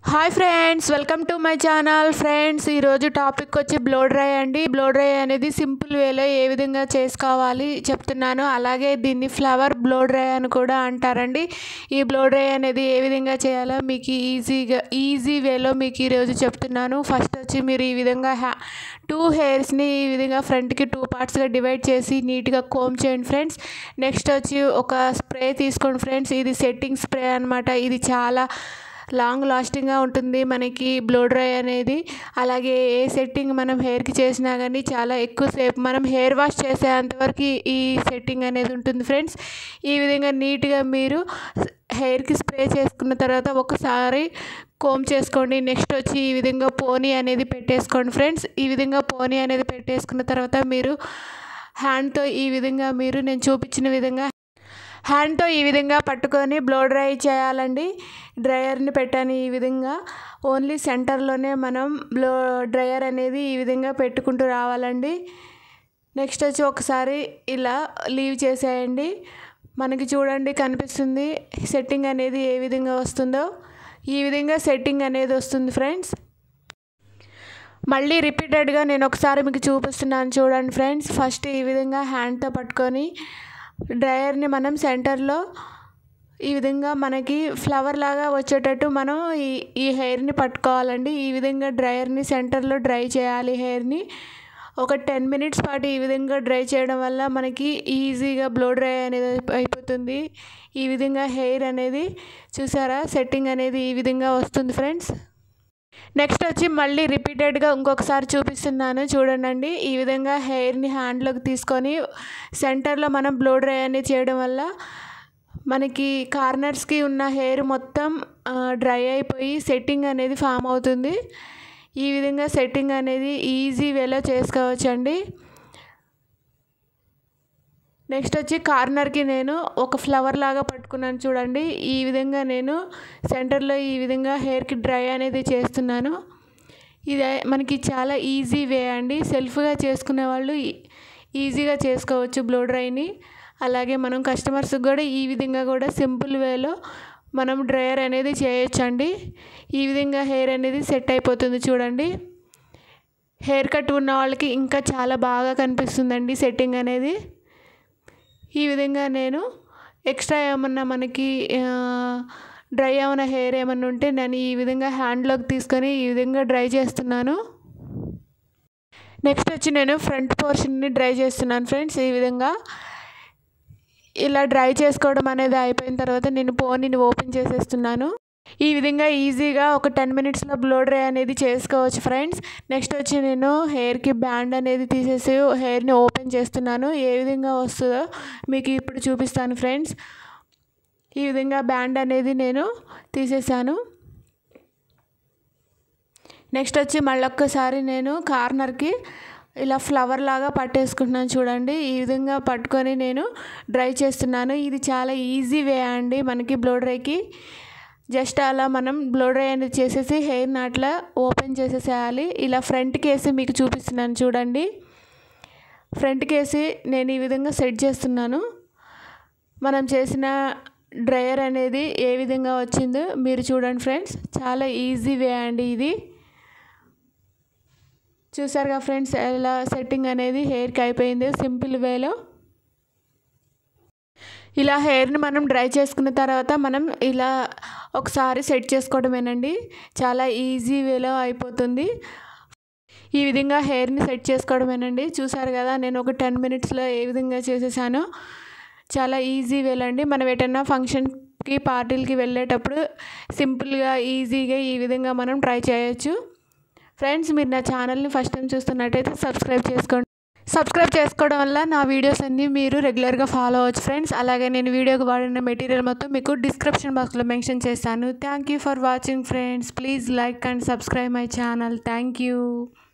hi friends welcome to my channel friends ఈరోజు topic వచ్చి blow dry అండి blow dry అనేది సింపుల్ వేలో ఏ విధంగా చేసుకోవాలి చెప్తున్నాను అలాగే దీన్ని ఫ్లవర్ బ్లో డ్రై అని కూడా అంటారండి ఈ బ్లో డ్రై అనేది ఏ విధంగా చేయాలో మీకు ఈజీగా ఈజీ వేలో మీకు ఈరోజు చెప్తున్నాను ఫస్ట్ వచ్చి మీరు ఈ విధంగా హ్యా టూ హెయిర్స్ని ఈ విధంగా ఫ్రంట్కి టూ పార్ట్స్గా డివైడ్ చేసి నీట్గా కోమ్ చేయండి ఫ్రెండ్స్ నెక్స్ట్ వచ్చి ఒక స్ప్రే తీసుకోండి ఫ్రెండ్స్ ఇది సెట్టింగ్ స్ప్రే అనమాట ఇది చాలా లాంగ్ లాస్టింగ్గా ఉంటుంది మనకి బ్లో డ్రై అనేది అలాగే ఏ సెట్టింగ్ మనం హెయిర్కి చేసినా కానీ చాలా ఎక్కువసేపు మనం హెయిర్ వాష్ చేసేంతవరకు ఈ సెట్టింగ్ అనేది ఉంటుంది ఫ్రెండ్స్ ఈ విధంగా నీట్గా మీరు హెయిర్కి స్ప్రే చేసుకున్న తర్వాత ఒకసారి కోమ్ చేసుకోండి నెక్స్ట్ వచ్చి ఈ విధంగా పోనీ అనేది పెట్టేసుకోండి ఫ్రెండ్స్ ఈ విధంగా పోనీ అనేది పెట్టేసుకున్న తర్వాత మీరు హ్యాండ్తో ఈ విధంగా మీరు నేను చూపించిన విధంగా హ్యాండ్తో ఈ విధంగా పట్టుకొని బ్లో డ్రై చేయాలండి డ్రయర్ని పెట్టాను ఈ విధంగా ఓన్లీ సెంటర్లోనే మనం బ్లో డ్రయర్ అనేది ఈ విధంగా పెట్టుకుంటూ రావాలండి నెక్స్ట్ వచ్చి ఒకసారి ఇలా లీవ్ చేసేయండి మనకి చూడండి కనిపిస్తుంది సెట్టింగ్ అనేది ఏ విధంగా వస్తుందో ఈ విధంగా సెట్టింగ్ అనేది వస్తుంది ఫ్రెండ్స్ మళ్ళీ రిపీటెడ్గా నేను ఒకసారి మీకు చూపిస్తున్నాను చూడండి ఫ్రెండ్స్ ఫస్ట్ ఈ విధంగా హ్యాండ్తో పట్టుకొని డ్రయర్ని మనం సెంటర్లో ఈ విధంగా మనకి ఫ్లవర్ లాగా వచ్చేటట్టు మనం ఈ ఈ హెయిర్ని పట్టుకోవాలండి ఈ విధంగా డ్రయర్ని సెంటర్లో డ్రై చేయాలి హెయిర్ని ఒక టెన్ మినిట్స్ పాటు ఈ విధంగా డ్రై చేయడం వల్ల మనకి ఈజీగా బ్లో డ్రై అనేది అయిపోతుంది ఈ విధంగా హెయిర్ అనేది చూసారా సెట్టింగ్ అనేది ఈ విధంగా వస్తుంది ఫ్రెండ్స్ నెక్స్ట్ వచ్చి మళ్ళీ రిపీటెడ్గా ఇంకొకసారి చూపిస్తున్నాను చూడండి ఈ విధంగా హెయిర్ని హ్యాండ్లోకి తీసుకొని సెంటర్లో మనం బ్లో డ్రై అనేది చేయడం వల్ల మనకి కార్నర్స్కి ఉన్న హెయిర్ మొత్తం డ్రై అయిపోయి సెట్టింగ్ అనేది ఫామ్ అవుతుంది ఈ విధంగా సెట్టింగ్ అనేది ఈజీ వేలో చేసుకోవచ్చండి నెక్స్ట్ వచ్చి కార్నర్కి నేను ఒక ఫ్లవర్ లాగా పట్టుకున్నాను చూడండి ఈ విధంగా నేను సెంటర్లో ఈ విధంగా హెయిర్కి డ్రై అనేది చేస్తున్నాను ఇది మనకి చాలా ఈజీ వే అండి సెల్ఫ్గా చేసుకునే వాళ్ళు ఈజీగా చేసుకోవచ్చు బ్లో డ్రైని అలాగే మనం కస్టమర్స్కి కూడా ఈ విధంగా కూడా సింపుల్ వేలో మనం డ్రయర్ అనేది చేయొచ్చండి ఈ విధంగా హెయిర్ అనేది సెట్ అయిపోతుంది చూడండి హెయిర్ కట్ ఉన్న వాళ్ళకి ఇంకా చాలా బాగా కనిపిస్తుందండి సెట్టింగ్ అనేది ఈ విధంగా నేను ఎక్స్ట్రా ఏమన్నా మనకి డ్రై ఏమైనా హెయిర్ ఏమన్నా ఉంటే నేను ఈ విధంగా హ్యాండ్లోకి తీసుకొని ఈ విధంగా డ్రై చేస్తున్నాను నెక్స్ట్ వచ్చి నేను ఫ్రంట్ పోర్షన్ని డ్రై చేస్తున్నాను ఫ్రెండ్స్ ఈ విధంగా ఇలా డ్రై చేసుకోవడం అనేది అయిపోయిన తర్వాత నేను పోనీని ఓపెన్ చేసేస్తున్నాను ఈ విధంగా ఈజీగా ఒక టెన్ మినిట్స్లో బ్లో డ్రై అనేది చేసుకోవచ్చు ఫ్రెండ్స్ నెక్స్ట్ వచ్చి నేను హెయిర్కి బ్యాండ్ అనేది తీసేసి హెయిర్ని ఓపెన్ చేస్తున్నాను ఏ విధంగా వస్తుందో మీకు ఇప్పుడు చూపిస్తాను ఫ్రెండ్స్ ఈ విధంగా బ్యాండ్ అనేది నేను తీసేసాను నెక్స్ట్ వచ్చి మళ్ళొక్కసారి నేను కార్నర్కి ఇలా ఫ్లవర్ లాగా పట్టేసుకుంటున్నాను చూడండి ఈ విధంగా పట్టుకొని నేను డ్రై చేస్తున్నాను ఇది చాలా ఈజీ వే అండి మనకి బ్లో డ్రైకి జస్ట్ అలా మనం బ్లో డ్రై అనేది చేసేసి హెయిర్ని అట్లా ఓపెన్ చేసేసేయాలి ఇలా ఫ్రంట్కి వేసి మీకు చూపిస్తున్నాను చూడండి ఫ్రంట్కి వేసి నేను ఈ విధంగా సెట్ చేస్తున్నాను మనం చేసిన డ్రయర్ అనేది ఏ విధంగా వచ్చిందో మీరు చూడండి ఫ్రెండ్స్ చాలా ఈజీ వే అండి ఇది చూసారుగా ఫ్రెండ్స్ ఎలా సెట్టింగ్ అనేది హెయిర్కి అయిపోయింది సింపుల్ వేలో ఇలా హెయిర్ని మనం డ్రై చేసుకున్న తర్వాత మనం ఇలా ఒకసారి సెట్ చేసుకోవడమేనండి చాలా ఈజీ వేలో అయిపోతుంది ఈ విధంగా హెయిర్ని సెట్ చేసుకోవడమేనండి చూసారు కదా నేను ఒక టెన్ మినిట్స్లో ఏ విధంగా చేసేసానో చాలా ఈజీ వేలో అండి మనం ఎటన్నా ఫంక్షన్కి పార్టీలకి వెళ్ళేటప్పుడు సింపుల్గా ఈజీగా ఈ విధంగా మనం ట్రై చేయొచ్చు ఫ్రెండ్స్ మీరు నా ఛానల్ని ఫస్ట్ టైం చూస్తున్నట్టయితే సబ్స్క్రైబ్ చేసుకోండి సబ్స్క్రైబ్ చేసుకోవడం వల్ల నా వీడియోస్ అన్నీ మీరు రెగ్యులర్గా ఫాలో అవ్వచ్చు ఫ్రెండ్స్ అలాగే నేను వీడియోకి వాడిన మెటీరియల్ మొత్తం మీకు డిస్క్రిప్షన్ బాక్స్లో మెన్షన్ చేస్తాను thank you for watching friends please like and subscribe my channel thank you